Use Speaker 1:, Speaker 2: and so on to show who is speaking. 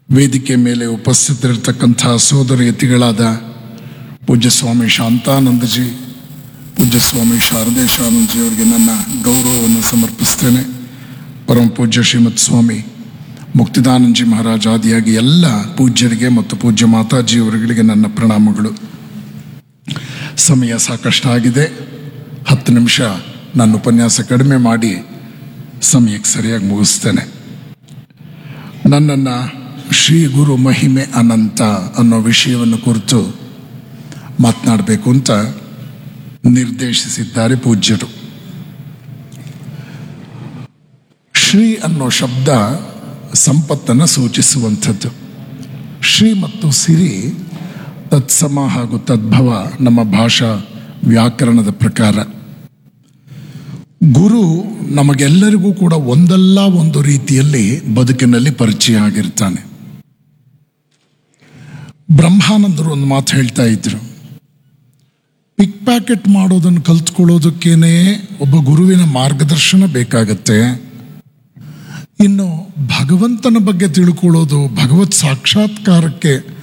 Speaker 1: ವೇದಿಕೆ ಮೇಲೆ ಉಪಸ್ಥಿತರಿರ್ತಕ್ಕಂಥ ಸೋದರಿಯತಿಗಳಾದ ಪೂಜ್ಯ ಸ್ವಾಮಿ ಶಾಂತಾನಂದಜಿ ಪೂಜ್ಯ ಸ್ವಾಮಿ ಶಾರದೇಶಾನಂದಜಿ ಅವರಿಗೆ ನನ್ನ ಗೌರವವನ್ನು ಸಮರ್ಪಿಸ್ತೇನೆ ಪರಮ ಪೂಜ್ಯ ಶ್ರೀಮತ್ ಸ್ವಾಮಿ ಮುಕ್ತಿದಾನಂದಜಿ ಮಹಾರಾಜ್ ಆದಿಯಾಗಿ ಎಲ್ಲ ಪೂಜ್ಯರಿಗೆ ಮತ್ತು ಪೂಜ್ಯ ಮಾತಾಜಿಯವರುಗಳಿಗೆ ನನ್ನ ಪ್ರಣಾಮಗಳು ಸಮಯ ಸಾಕಷ್ಟಾಗಿದೆ ಹತ್ತು ನಿಮಿಷ ನನ್ನ ಉಪನ್ಯಾಸ ಕಡಿಮೆ ಮಾಡಿ ಸಮಯಕ್ಕೆ ಸರಿಯಾಗಿ ಮುಗಿಸ್ತೇನೆ ನನ್ನನ್ನು ಶ್ರೀ ಗುರು ಮಹಿಮೆ ಅನಂತ ಅನ್ನೋ ವಿಷಯವನ್ನು ಕುರಿತು ಮಾತನಾಡಬೇಕು ಅಂತ ನಿರ್ದೇಶಿಸಿದ್ದಾರೆ ಪೂಜ್ಯರು ಶ್ರೀ ಅನ್ನೋ ಶಬ್ದ ಸಂಪತ್ತನ್ನು ಸೂಚಿಸುವಂಥದ್ದು ಶ್ರೀ ಮತ್ತು ಸಿರಿ ತತ್ಸಮ ಹಾಗೂ ತದ್ಭವ ನಮ್ಮ ಭಾಷಾ ವ್ಯಾಕರಣದ ಪ್ರಕಾರ ಗುರು ನಮಗೆಲ್ಲರಿಗೂ ಕೂಡ ಒಂದಲ್ಲ ಒಂದು ರೀತಿಯಲ್ಲಿ ಬದುಕಿನಲ್ಲಿ ಪರಿಚಯ ಆಗಿರ್ತಾನೆ ಬ್ರಹ್ಮಾನಂದರು ಒಂದು ಮಾತು ಹೇಳ್ತಾ ಇದ್ರು ಪಿಕ್ ಪ್ಯಾಕೆಟ್ ಮಾಡೋದನ್ನು ಕಲ್ತ್ಕೊಳ್ಳೋದಕ್ಕೇನೆ ಒಬ್ಬ ಗುರುವಿನ ಮಾರ್ಗದರ್ಶನ ಬೇಕಾಗತ್ತೆ ಇನ್ನು ಭಗವಂತನ ಬಗ್ಗೆ ತಿಳ್ಕೊಳ್ಳೋದು ಭಗವತ್ ಸಾಕ್ಷಾತ್ಕಾರಕ್ಕೆ